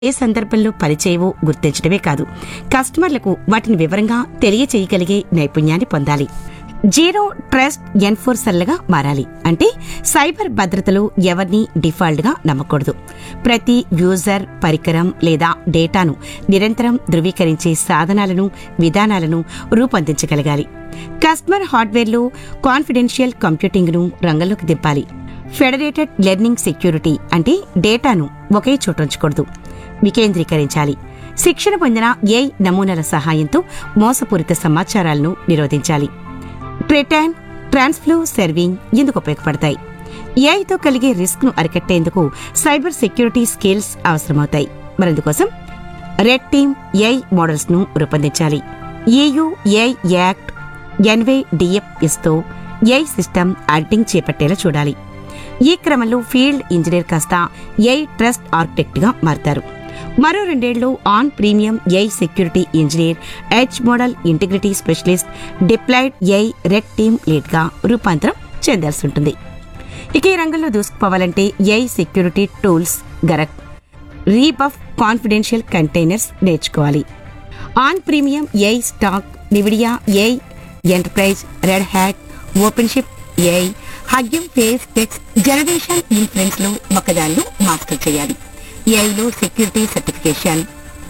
ఏ సందర్భంలో పనిచేయవో గుర్తించడమే కాదు కస్టమర్లకు వాటిని వివరంగా తెలియచేయగలిగే నైపుణ్యాన్ని పొందాలి జీరో ట్రస్ట్ ఎన్ఫోర్సర్లుగా మారాలి అంటే సైబర్ భద్రతలో ఎవరిని డిఫాల్ట్గా నమ్మకూడదు ప్రతి యూజర్ పరికరం లేదా డేటాను నిరంతరం ధృవీకరించే సాధనాలను విధానాలను రూపొందించగలగాలి కస్టమర్ హార్డ్వేర్లో కాన్ఫిడెన్షియల్ కంప్యూటింగ్ను రంగంలోకి దింపాలి ఫెడరేటెడ్ లెర్నింగ్ సెక్యూరిటీ అంటే డేటాను ఒకే చోట ఉంచకూడదు వికేంద్రీకరించాలి శిక్షణ పొందిన ఏఐ నమూనాల సహాయంతో మోసపూరిత సమాచారాలను నిరోధించాలి ట్రిటాన్ ట్రాన్స్ఫ్లో సర్వింగ్ ఎందుకు ఉపయోగపడతాయి ఏఐతో కలిగే రిస్క్ ను అరికట్టేందుకు సైబర్ సెక్యూరిటీ స్కిల్స్ అవసరమవుతాయి మరిందుకోసం రెడ్ టీమ్ ఏఐ మోడల్స్ ను రూపొందించాలి ఏయు ఏఐ యాక్ట్ ఎన్వే డిఎఫ్ఎస్ తో ఏఐ సిస్టమ్ ఆడిటింగ్ చేపట్టేలా చూడాలి ఈ క్రమంలో ఫీల్డ్ ఇంజనీర్ కాస్త ఏఐ ట్రస్ట్ ఆర్కిటెక్ట్ గా మారతారు మరో రెండేళ్లు on premium AI security engineer edge model integrity specialist deployed AI red team lead గా రూపాంతరం చెందాల్సి ఉంటుంది ఇక ఈ రంగంలో దూసుకుపోవాలంటే AI security tools Garak Rebuff confidential containers నేర్చుకోవాలి on premium AI stack Nvidia AI enterprise Red Hat OpenShift AI Hugging Face text generation influence లో ఒకదానిలో మాస్టర్ చేయాలి ఏఐలో security certification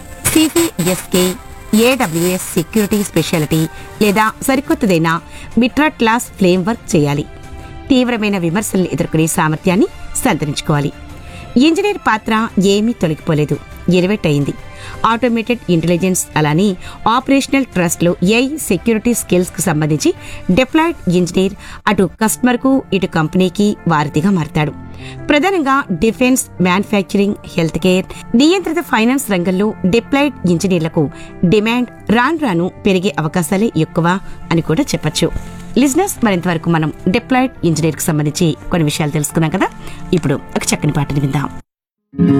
CCSK AWS security specialty లేదా సరికొత్తదైన మిట్రా క్లాస్ ఫ్రేమ్ వర్క్ చేయాలి తీవ్రమైన విమర్శలను ఎదుర్కొనే సామర్థ్యాన్ని సంతరించుకోవాలి ఇంజనీర్ పాత్ర ఏమీ తొలగిపోలేదు ఎలివేట్ ఆటోమేటెడ్ ఇంటెలిజెన్స్ అలానే ఆపరేషనల్ ట్రస్ట్ లో ఏఐ సెక్యూరిటీ స్కిల్స్ కు సంబంధించి డిప్లాయిడ్ ఇంజనీర్ అటు కస్టమర్ కు ఇటు కంపెనీకి వారధిగా మారతాడు ప్రధానంగా డిఫెన్స్ మ్యానుఫ్యాక్చరింగ్ హెల్త్ కేర్ నియంత్రిత ఫైనాన్స్ రంగంలో డిప్లాయిడ్ ఇంజనీర్లకు డిమాండ్ రాను రాను పెరిగే అవకాశాలే ఎక్కువ అని కూడా చెప్పొచ్చు లిజినెస్ మరింతవరకు మనం డిప్లాయిడ్ ఇంజనీర్ కు సంబంధించి కొన్ని విషయాలు తెలుసుకున్నాం కదా ఇప్పుడు ఒక చక్కని పాటను విందాం